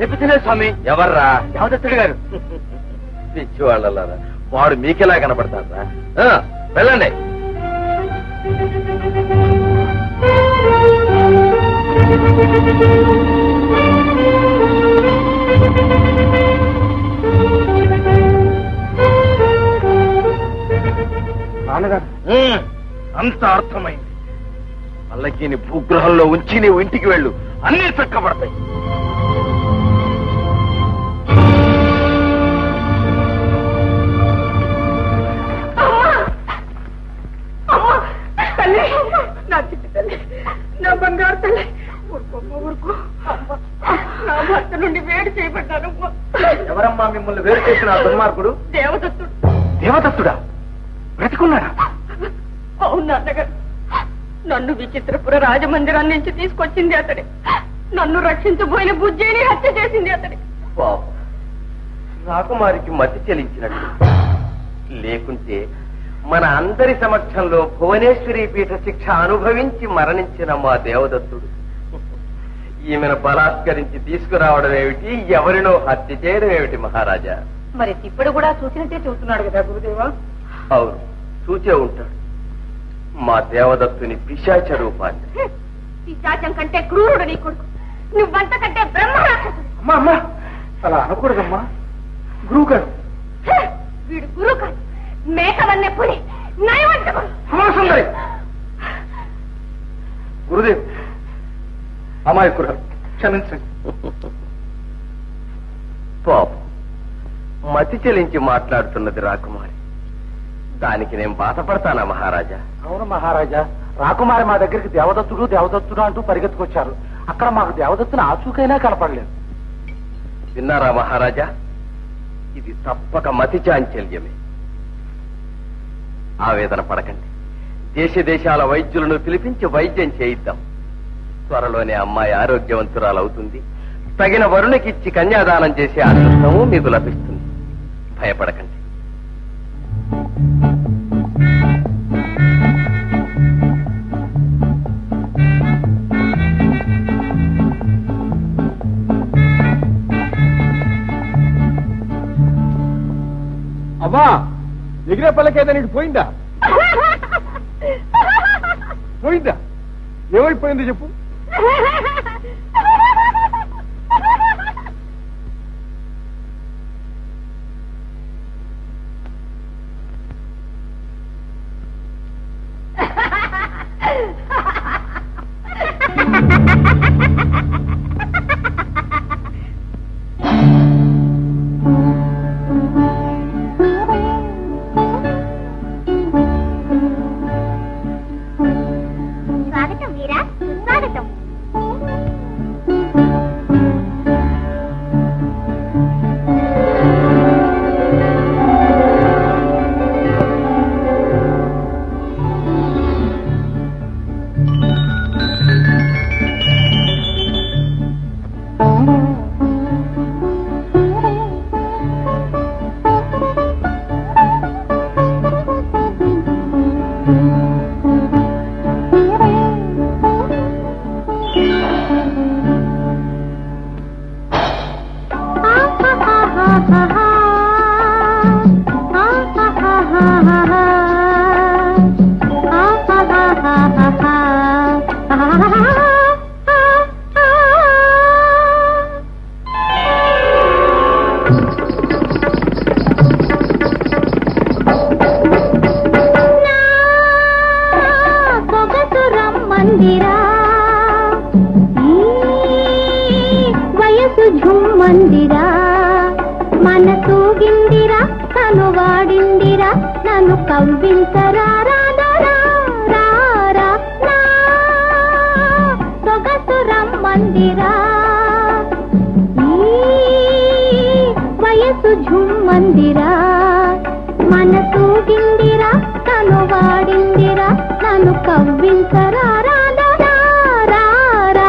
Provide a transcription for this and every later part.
కనిపించలేదు స్వామి ఎవర్రా దేవదత్తుడు గారు పిచ్చి వాళ్ళలారా వాడు మీకెలా కనపడతారా ఆ, వెళ్ళండి నాన్నగారు ఉమ్, అంత అర్థమైంది పల్లకీని భూగ్రహంలో ఉంచి నీవు ఇంటికి వెళ్ళు అన్నీ చక్కబడతాయి అమ్మా తల్లి నా చిట్టి తల్లి నా బంగారు తల్లి ఊరుకోమ్మ ఊరుకో అమ్మా, నా భర్త నుండి వేడి చేయబడ్డాను ఎవరమ్మా మిమ్మల్ని వేరు చేసిన ఆ దుర్మార్గుడు దేవదత్తుడు దేవదత్తుడా బ్రతికున్నాడా అవును నాన్నగారు నన్ను విచిత్రపుర రాజమందిరం నుంచి తీసుకొచ్చింది అతడే నన్ను రక్షించబోయిన బుజ్జేని హత్య చేసింది అతడే పాపం రాకుమారికి మతి చెలించినట్టు లేకుంటే మన అందరి సమక్షంలో భువనేశ్వరి పీఠ శిక్ష అనుభవించి మరణించిన మా దేవదత్తుడు ఈమెను బలాత్కరించి తీసుకురావడం ఏమిటి ఎవరినో హత్య చేయడం ఏమిటి మహారాజా మరి తిప్పుడు కూడా చూసినట్టే చూస్తున్నాడు కదా గురుదేవా అవును చూచే ఉంటాడు మా దేవదత్తుని పిశాచ రూపాన్ని పిశాచం కంటే క్రూరుడు నీ కొడుకు నువ్వంత కంటే బ్రహ్మరాక్షసుడు అమ్మా అమ్మా అలా అనకూడదమ్మా గురువు గారు హ! వీడు గురువు కాదు మేకవన్నె పులి నయవంతకుడు సుందరి గురుదేవ్ అమాయకుడు క్షమించండి పాపం మతి చెలించి మాట్లాడుతున్నది రాకుమారి దానికి నేను బాధపడతానా మహారాజా అవును మహారాజా రాకుమారి మా దగ్గరికి దేవదత్తుడు దేవదత్తుడు అంటూ పరిగెత్తుకొచ్చారు అక్కడ మాకు దేవదత్తుని ఆచూకైనా కనపడలేదు విన్నారా మహారాజా ఇది తప్పక మతి చాంచల్యమే ఆవేదన పడకండి దేశ దేశాల వైద్యులను పిలిపించి వైద్యం చేయిద్దాం త్వరలోనే అమ్మాయి ఆరోగ్యవంతురాలవుతుంది తగిన వరుణకిచ్చి కన్యాదానం చేసే అదృష్టము మీకు లభిస్తుంది భయపడకండి అమ్మా ఎగిరే పల్లకైతే నీకు పోయిందా పోయిందా ఏమైపోయింది చెప్పు స్వాగతం వీరా సుస్వాగతం మందిరా ఈ వయసు ఝుమ్మందిరా మనసు గిందిరా తను వాడిందిరా నన్ను కవ్వించరా రాదరా రారా నా సొగసు రమ్మందిరా ఈ వయసు ఝుమ్మందిరా మనసు గిందిరా తను వాడిందిరా నన్ను కవ్వించరా రాదరా రారా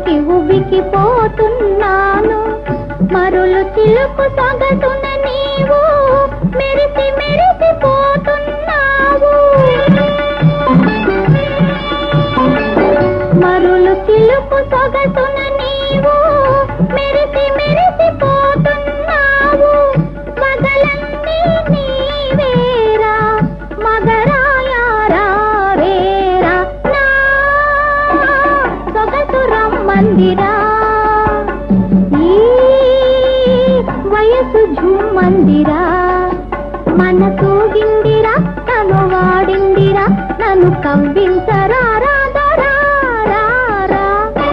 ఉబికి ఉబికి పోతున్నాను మరులు చిలుకు సొగసున నీవు మెరిసి మెరిసి పోతున్నావు మరులు చిలుకు సొగసున నీవు మెరిసి మెరిసి పోతున్నావు మగలన్నీ నీవేరా మగరాయారా వేరా నా సొగసు రమ్మందిరా ఈ వయసు ఝుమ్మందిరా మనసు గిందిరా తను వాడిందిరా నన్ను కవ్వించరా రాధరా రా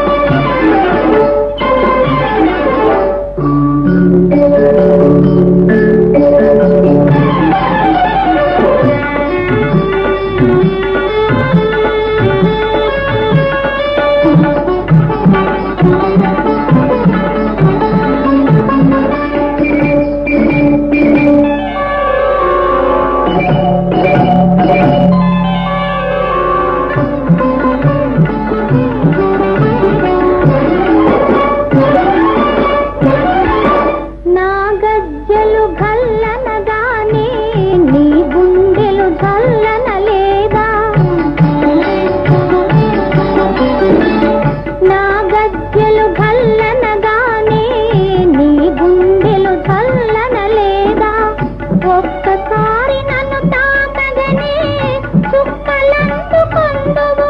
నా గజ్జలు గల్లనగానే నీ గుండెలు జల్లన లేదా నా గజ్జలు గల్లనగానే నీ గుండెలు జల్లన లేదా ఒక్కసారి నన్ను తాకగనే చుక్కలందుకొందువు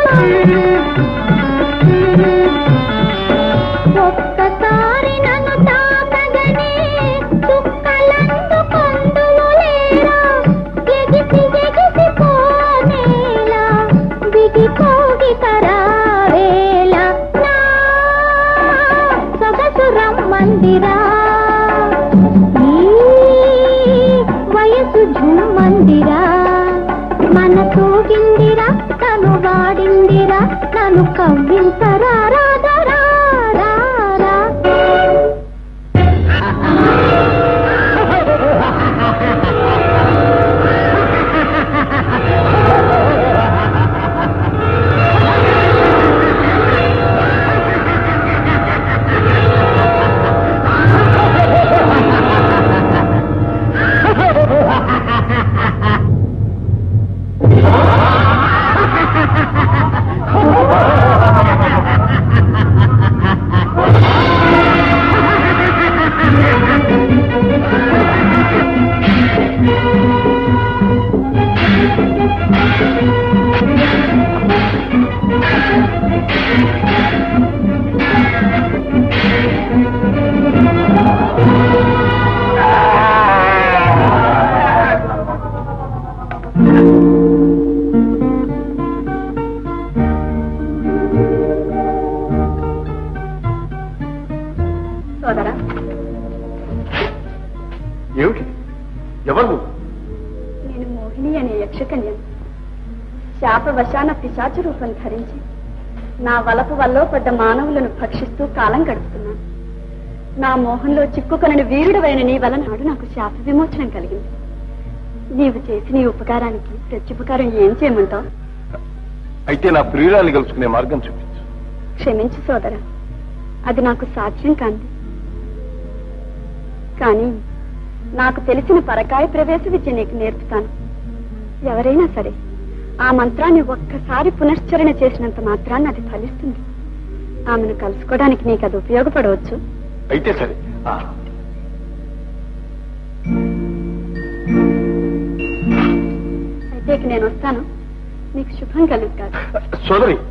ఒక్కసారి నన్ను తాకగనే చుక్కలందుకొందువు లేరా ఎగిసి ఎగిసి పోనేలా బిగి పోగి తరావేలా నా సొగసు రమ్మందిరా ఈ వయసు ఝుమ్మందిరా మనసు గిందిరా తను వాడిందిరా నన్ను కవ్వించరా రాధరా రా రా సోదరా ఏమిటి ఎవరు నువ్వు? నేను మోహిని అనే యక్షకన్యను శాపవశాన పిశాచ రూపం ధరించి నా వలపు వల్ల పడ్డ మానవులను భక్షిస్తూ కాలం గడుపుతున్నాను నా మోహంలో చిక్కుకొనని వీరుడవైన నీ వలన నాడు నాకు శాప విమోచనం కలిగింది నీవు చేసిన ఈ ఉపకారానికి ప్రత్యుపకారం ఏం చేయమంటావు అయితే నా ప్రియురాన్ని కలుసుకునే మార్గం చూపించు క్షమించు సోదరా అది నాకు సాధ్యం కాంది కానీ నాకు తెలిసిన పరకాయ ప్రవేశ విద్య నీకు నేర్పుతాను ఎవరైనా సరే ఆ మంత్రాన్ని ఒక్కసారి పునశ్చరణ చేసినంత మాత్రాన్ని అది ఫలిస్తుంది ఆమెను కలుసుకోవడానికి నీకు అది ఉపయోగపడవచ్చు అయితే సరే ఆ, అయితే ఇక నేను వస్తాను నీకు శుభం కలుగు కాదు సోదరి